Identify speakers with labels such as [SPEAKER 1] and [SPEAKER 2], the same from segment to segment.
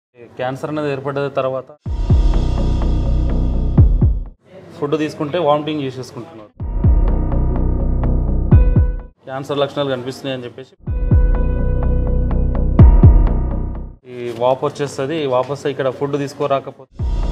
[SPEAKER 1] Cancer అనేది ఏర్పడ్డ తర్వాత ఫుడ్ తీసుకుంటే వామిటింగ్ చేసేసుకుంటున్నారు క్యాన్సర్ లక్షణాలు కనిపిస్తున్నాయి అని చెప్పేసి ఈ వాపు వచ్చేస్తుంది ఈ వాపు వస్తే ఇక్కడ ఫుడ్ తీసుకోరాకపోతే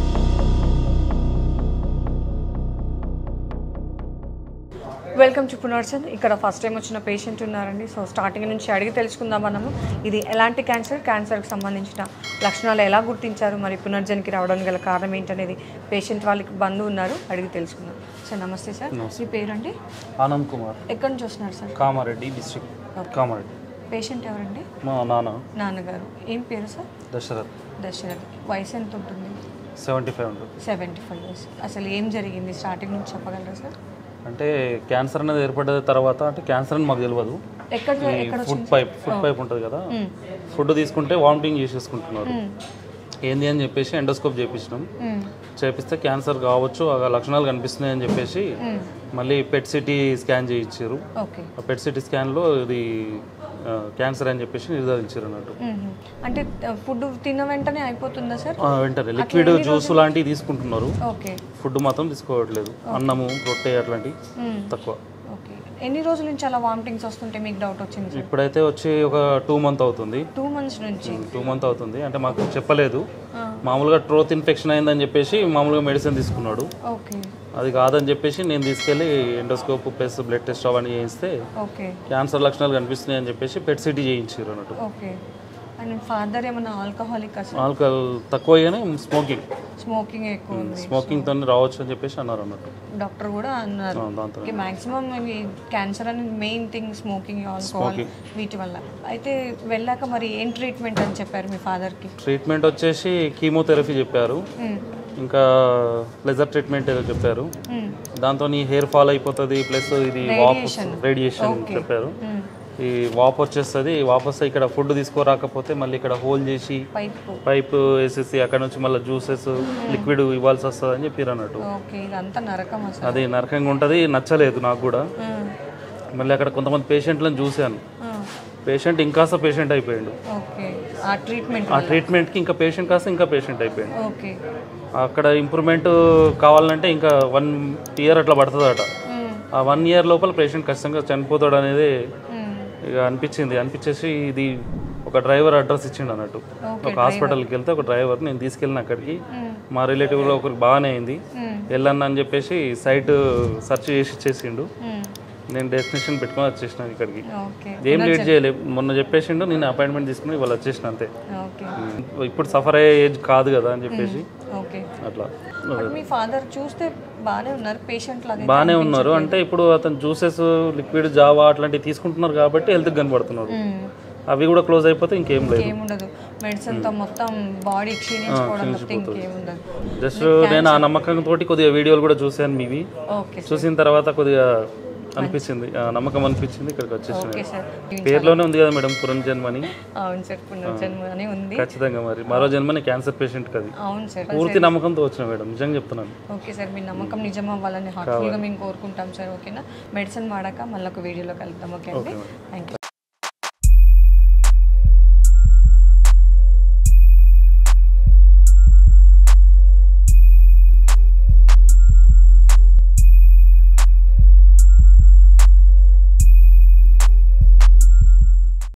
[SPEAKER 2] వెల్కమ్ టు పునర్సన్ ఇక్కడ ఫస్ట్ టైం వచ్చిన పేషెంట్ ఉన్నారండి సో స్టార్టింగ్ నుంచి అడిగి తెలుసుకుందాం మనము ఇది ఎలాంటి క్యాన్సర్ క్యాన్సర్కి సంబంధించిన లక్షణాలు ఎలా గుర్తించారు మరి పునర్జన్కి రావడానికి గల కారణం ఏంటనేది పేషెంట్ వాళ్ళకి బంధువు ఉన్నారు అడిగి తెలుసుకుందాం సార్ నమస్తే సార్ మీ పేరండి
[SPEAKER 1] ఆనంద్ కుమార్
[SPEAKER 2] ఎక్కడి నుంచి వస్తున్నారు sir
[SPEAKER 1] Kamareddy district Kamareddy
[SPEAKER 2] patient ఎవరండి
[SPEAKER 1] మా నాన్న
[SPEAKER 2] నాన్నగారు ఏం పేరు సార్
[SPEAKER 1] దశరథ్
[SPEAKER 2] దశరథ్ వయసు ఎంత ఉంటుంది
[SPEAKER 1] సెవెంటీ ఫైవ్ ఉంటుంది
[SPEAKER 2] సెవెంటీ ఫైవ్ ఇయర్స్ అసలు ఏం జరిగింది స్టార్టింగ్ నుంచి చెప్పగలరా సార్
[SPEAKER 1] అంటే క్యాన్సర్ అనేది ఏర్పడ్డ తర్వాత అంటే క్యాన్సర్ అని మాకు తెలియదు
[SPEAKER 2] ఎక్కడ
[SPEAKER 1] ఈ
[SPEAKER 2] ఎక్కడ
[SPEAKER 1] ఫుడ్ పైప్ ఫుడ్ పైప్ ఉంటుంది కదా ఫుడ్ తీసుకుంటే వామిటింగ్ చేసేసుకుంటున్నారు ఏంది అని చెప్పేసి ఎండోస్కోప్ చేపించినాం
[SPEAKER 2] మ్మ్.
[SPEAKER 1] చేపిస్తే క్యాన్సర్ కావచ్చు ఆ లక్షణాలు కనిపిస్తున్నాయి అని చెప్పేసి మళ్ళీ పెట్ సిటీ స్కాన్ చేయించారు
[SPEAKER 2] ఓకే
[SPEAKER 1] ఆ పెట్ సిటీ స్కాన్లో ఇది ఆ, క్యాన్సర్ అని చెప్పేసి నిర్ధారించారు అన్నట్టు
[SPEAKER 2] మ్మ్. అంటే ఫుడ్ తిన్న వెంటనే అయిపోతుందా సార్
[SPEAKER 1] ఆ, వెంటనే లిక్విడ్ జ్యూస్ లాంటివి తీసుకుంటున్నారు
[SPEAKER 2] ఓకే
[SPEAKER 1] ఫుడ్ మాత్రం తీసుకోవట్లేదు అన్నము రొట్టె అట్లాంటివి
[SPEAKER 2] మ్మ్.
[SPEAKER 1] తక్కువ
[SPEAKER 2] ఓకే ఎన్ని రోజుల నుంచి అలా వామిటింగ్స్ వస్తుంటే మీకు డౌట్ వచ్చింది సార్
[SPEAKER 1] ఇప్పుడైతే వచ్చి ఒక టూ మంత్ అవుతుంది
[SPEAKER 2] టూ మంత్స్ నుంచి
[SPEAKER 1] టూ మంత్ అవుతుంది అంటే మాకు చెప్పలేదు
[SPEAKER 2] ఆ.
[SPEAKER 1] మామూలుగా ట్రోత్ ఇన్ఫెక్షన్ అయిందని చెప్పేసి మామూలుగా మెడిసిన్ తీసుకున్నాడు
[SPEAKER 2] ఓకే
[SPEAKER 1] అది కాదని చెప్పేసి నేను తీసుకెళ్ళి ఎండోస్కోప్ ప్లస్ బ్లడ్ టెస్ట్ అవన్నీ చేయిస్తే
[SPEAKER 2] ఓకే
[SPEAKER 1] క్యాన్సర్ లక్షణాలు కనిపిస్తున్నాయి అని చెప్పేసి పెట్ సిటీ చేయించారు అన్నట్టు
[SPEAKER 2] ఓకే అండ్ ఫాదర్ ఏమన్నా ఆల్కహాలిక్ అసలు
[SPEAKER 1] ఆల్కహాల్ తక్కువగానే స్మోకింగ్
[SPEAKER 2] స్మోకింగ్ ఎక్కువ ఉంది
[SPEAKER 1] స్మోకింగ్తో రావచ్చు అని చెప్పేసి అన్నారు అన్నట్టు
[SPEAKER 2] డాక్టర్ కూడా అన్నారు
[SPEAKER 1] ఆ, దాంతో
[SPEAKER 2] ఓకే మాక్సిమం ఇవి క్యాన్సర్ అనేది మెయిన్ థింగ్ స్మోకింగ్ ఆల్కహాల్ వీటి వల్ల అయితే వెళ్ళాక మరి ఏం ట్రీట్మెంట్ అని చెప్పారు మీ ఫాదర్కి
[SPEAKER 1] ట్రీట్మెంట్ వచ్చేసి కీమోథెరపీ చెప్పారు ఇంకా ప్లెజర్ ట్రీట్మెంట్ ఏదో చెప్పారు దాంతో హెయిర్ ఫాల్ అయిపోతుంది ప్లస్ ఇది వాపు రేడియేషన్ చెప్పారు ఈ వాపు వచ్చేస్తుంది ఈ వాపు వస్తే ఇక్కడ ఫుడ్ తీసుకోరాకపోతే మళ్ళీ ఇక్కడ హోల్ చేసి
[SPEAKER 2] పైప్
[SPEAKER 1] పైప్ వేసేసి అక్కడ నుంచి మళ్ళీ జ్యూసెస్ లిక్విడ్ ఇవ్వాల్సి వస్తుంది అని చెప్పారు అన్నట్టు
[SPEAKER 2] ఓకే ఇదంతా నరకం అసలు
[SPEAKER 1] అది నరకంగా ఉంటుంది నచ్చలేదు నాకు కూడా
[SPEAKER 2] మ్మ్.
[SPEAKER 1] మళ్ళీ అక్కడ కొంతమంది పేషెంట్లను చూశాను
[SPEAKER 2] ఆ,
[SPEAKER 1] పేషెంట్ ఇంకాస్త పేషెంట్ అయిపోయాడు
[SPEAKER 2] ఓకే ఆ ట్రీట్మెంట్
[SPEAKER 1] ఆ ట్రీట్మెంట్కి ఇంకా పేషెంట్ కాస్త ఇంకా పేషెంట్ అయిపోయాడు
[SPEAKER 2] ఓకే
[SPEAKER 1] అక్కడ ఇంప్రూవ్మెంట్ కావాలంటే ఇంకా వన్ ఇయర్ అట్లా పడుతుందట
[SPEAKER 2] మ్మ్.
[SPEAKER 1] ఆ వన్ ఇయర్ లోపల పేషెంట్ ఖచ్చితంగా చనిపోతాడు అనేది
[SPEAKER 2] మ్మ్.
[SPEAKER 1] ఇక అనిపించింది అనిపించేసి ఇది ఒక డ్రైవర్ అడ్రస్ ఇచ్చిండు అన్నట్టు
[SPEAKER 2] ఓకే,
[SPEAKER 1] ఒక హాస్పిటల్కి వెళ్తే ఒక డ్రైవర్ నేను తీసుకెళ్ళిన అక్కడికి
[SPEAKER 2] మ్మ్.
[SPEAKER 1] మా రిలేటివ్లో ఒకరికి బాగానే అయింది
[SPEAKER 2] మ్మ్.
[SPEAKER 1] వెళ్ళన్న అని చెప్పేసి సైట్ సెర్చ్ చేసి ఇచ్చేసిండు
[SPEAKER 2] మ్మ్.
[SPEAKER 1] నేను డెస్టినేషన్ పెట్టుకొని వచ్చేసినాను ఇక్కడికి
[SPEAKER 2] ఓకే
[SPEAKER 1] ఏం లేట్ చేయలేదు మొన్న చెప్పేసిండు నేను అపాయింట్మెంట్ తీసుకుని ఇవాళ వచ్చేసిన అంతే
[SPEAKER 2] ఓకే
[SPEAKER 1] ఇప్పుడు సఫర్ అయ్యే ఏజ్ కాదు కదా అని చెప్పేసి
[SPEAKER 2] ఓకే
[SPEAKER 1] అట్లా
[SPEAKER 2] బట్ మీ ఫాదర్ చూస్తే బాగానే ఉన్నారు పేషెంట్ లాగా
[SPEAKER 1] బాగానే ఉన్నారు అంటే ఇప్పుడు అతను జ్యూసెస్ లిక్విడ్ జావా అట్లాంటివి తీసుకుంటున్నారు కాబట్టి హెల్త్ కనబడుతున్నారు
[SPEAKER 2] మ్మ్.
[SPEAKER 1] అవి కూడా క్లోజ్ అయిపోతే ఇంకేం లేదు
[SPEAKER 2] ఏముండదు మెడిసిన్ తో మొత్తం బాడీ క్షీణించుకోవడం తప్పితే ఇంకేముండదు
[SPEAKER 1] జస్ట్ నేను ఆ నమ్మకం తోటి కొద్దిగా వీడియోలు కూడా చూశాను మీవి
[SPEAKER 2] ఓకే
[SPEAKER 1] చూసిన తర్వాత కొద్దిగా అనిపించింది ఆ నమ్మకం అనిపించింది ఇక్కడికి వచ్చేసిన
[SPEAKER 2] ఓకే సార్
[SPEAKER 1] పేరులోనే ఉంది కదా మేడం పునర్జన్మని
[SPEAKER 2] అవును సార్ పునర్జన్మ అని ఉంది
[SPEAKER 1] ఖచ్చితంగా మరి మరో జన్మని క్యాన్సర్ పేషెంట్ కది
[SPEAKER 2] అవును సార్
[SPEAKER 1] పూర్తి నమ్మకంతో వచ్చిన మేడం నిజంగా చెప్తున్నాను
[SPEAKER 2] ఓకే సార్ మీ నమ్మకం నిజం అవ్వాలని హార్ట్ఫుల్గా మేము కోరుకుంటాం సార్ ఓకేనా మెడిసిన్ వాడాక మళ్ళీ ఒక వీడియోలో కలుద్దాం ఓకే అండి థ్యాంక్ యూ